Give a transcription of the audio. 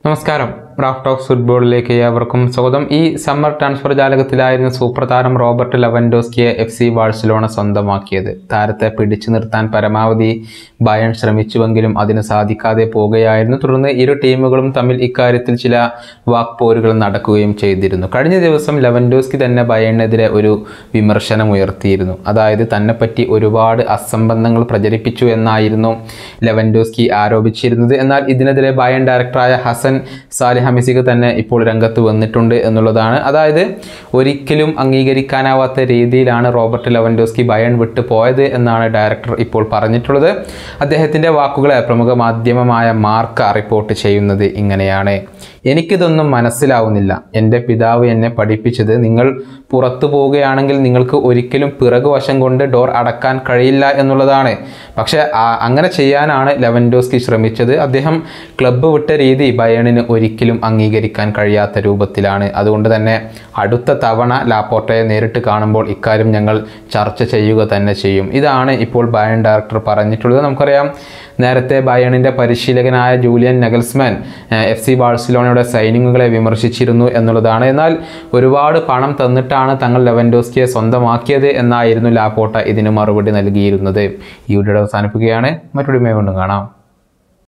നമസ്കാരം Raf talks ഫുട്ബോളിലേക്ക് ഏവർക്കും സ്വാഗതം ഈ സമ്മർ ട്രാൻസ്ഫർ ജാലകത്തിലായിരുന്നു സൂപ്പർ താരം റോബർട്ട് ലെവൻഡോസ്കിയെ എഫ് സി ബാഴ്സലോണ സ്വന്തമാക്കിയത് താരത്തെ പിടിച്ചു നിർത്താൻ പരമാവധി ബയൺ ശ്രമിച്ചുവെങ്കിലും അതിന് സാധിക്കാതെ പോവുകയായിരുന്നു തുടർന്ന് ഇരു ടീമുകളും തമ്മിൽ ഇക്കാര്യത്തിൽ ചില വാക്പോരുകൾ നടക്കുകയും ചെയ്തിരുന്നു കഴിഞ്ഞ ദിവസം ലെവൻഡോസ്കി തന്നെ ബയണിനെതിരെ ഒരു വിമർശനം ഉയർത്തിയിരുന്നു അതായത് തന്നെപ്പറ്റി ഒരുപാട് അസംബന്ധങ്ങൾ പ്രചരിപ്പിച്ചു എന്നായിരുന്നു ലെവൻഡോസ്കി ആരോപിച്ചിരുന്നത് എന്നാൽ ഇതിനെതിരെ ബയൺ ഡയറക്ടറായ ഹസൻ സാലിഹ് ഹമിസിക്ക് തന്നെ ഇപ്പോൾ രംഗത്ത് വന്നിട്ടുണ്ട് എന്നുള്ളതാണ് അതായത് ഒരിക്കലും അംഗീകരിക്കാനാവാത്ത രീതിയിലാണ് റോബർട്ട് ലെവൻഡോസ്കി ബയൺ വിട്ടു പോയത് എന്നാണ് ഡയറക്ടർ ഇപ്പോൾ പറഞ്ഞിട്ടുള്ളത് അദ്ദേഹത്തിൻ്റെ വാക്കുകളെ പ്രമുഖ മാധ്യമമായ മാർക്ക റിപ്പോർട്ട് ചെയ്യുന്നത് ഇങ്ങനെയാണ് എനിക്കിതൊന്നും മനസ്സിലാവുന്നില്ല എൻ്റെ പിതാവ് എന്നെ പഠിപ്പിച്ചത് നിങ്ങൾ പുറത്തു പോവുകയാണെങ്കിൽ നിങ്ങൾക്ക് ഒരിക്കലും പിറകുവശം കൊണ്ട് ഡോർ അടക്കാൻ കഴിയില്ല എന്നുള്ളതാണ് പക്ഷേ ആ- അങ്ങനെ ചെയ്യാനാണ് ലെവൻഡോസ്കി ശ്രമിച്ചത് അദ്ദേഹം ക്ലബ്ബ് വിട്ട രീതി ബയണിന് ഒരിക്കലും അംഗീകരിക്കാൻ കഴിയാത്ത രൂപത്തിലാണ് അതുകൊണ്ട് തന്നെ അടുത്ത തവണ ലാപ്പോർട്ടയെ നേരിട്ട് കാണുമ്പോൾ ഇക്കാര്യം ഞങ്ങൾ ചർച്ച ചെയ്യുക തന്നെ ചെയ്യും ഇതാണ് ഇപ്പോൾ ബയൺ ഡയറക്ടർ പറഞ്ഞിട്ടുള്ളത് നമുക്കറിയാം നേരത്തെ ബയണിൻ്റെ പരിശീലകനായ ജൂലിയൻ നഗൽസ്മാൻ എഫ് സി ബാഴ്സലോണയുടെ സൈനിങ്ങുകളെ വിമർശിച്ചിരുന്നു എന്നുള്ളതാണ് എന്നാൽ ഒരുപാട് പണം തന്നിട്ടാണ് തങ്ങൾ ലെവൻഡോസ്കിയെ സ്വന്തമാക്കിയത് എന്നായിരുന്നു ലാപ്പോട്ട ഇതിന് മറുപടി നൽകിയിരുന്നത് ഈ വീഡിയോ അവസാനിപ്പിക്കുകയാണ് മറ്റൊരു മേ കൊണ്ടും കാണാം